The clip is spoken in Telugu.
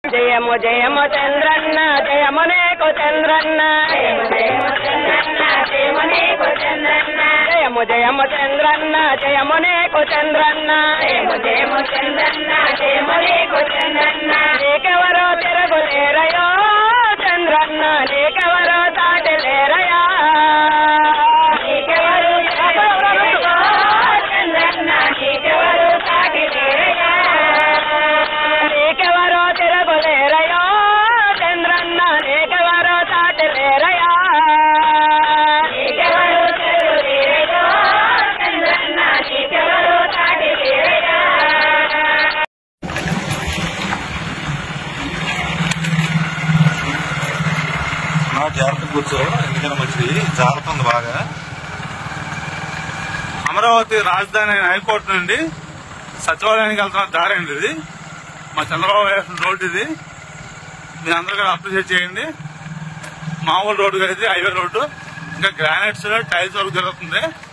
జయము జయము చంద్రన్న జయము నీకు చంద్రన్న జయము జయము చంద్రన్న జయము నీకు చంద్రన్న జయము జయము చంద్రన్న జయము నీకు చంద్రన్న జయము జయము చంద్రన్న జయము నీకు చంద్రన్న నీకెవరో తిరుగులేరయో చంద్రన్న నీకెవరో తాటలేరయా నీకెవరు తిరుగులేరయో చంద్రన్న నీకెవరు తాటలేరయా నీకెవరో తిరగలేరయో చంద్రన్న నీకెవరో తాటలేరయా నీకెవరు తిరగలేరయో చంద్రన్న నీకెవరో తాటలేరయా నా జాగ్రత్త కూర్చో ఎందుకని మంచిది జారుతుంది బాగా అమరావతి రాజధాని అయిన హైకోర్టు నుండి సచివాలయానికి వెళ్తున్న దారి అండి ఇది మా చంద్రబాబు వేసిన రోడ్డు ఇది మీ అందరూ కూడా అప్రిషియేట్ చేయండి మామూలు రోడ్డు కాదు ఇది హైవే రోడ్డు ఇంకా గ్రానైట్స్ టైల్స్ వరకు జరుగుతుంది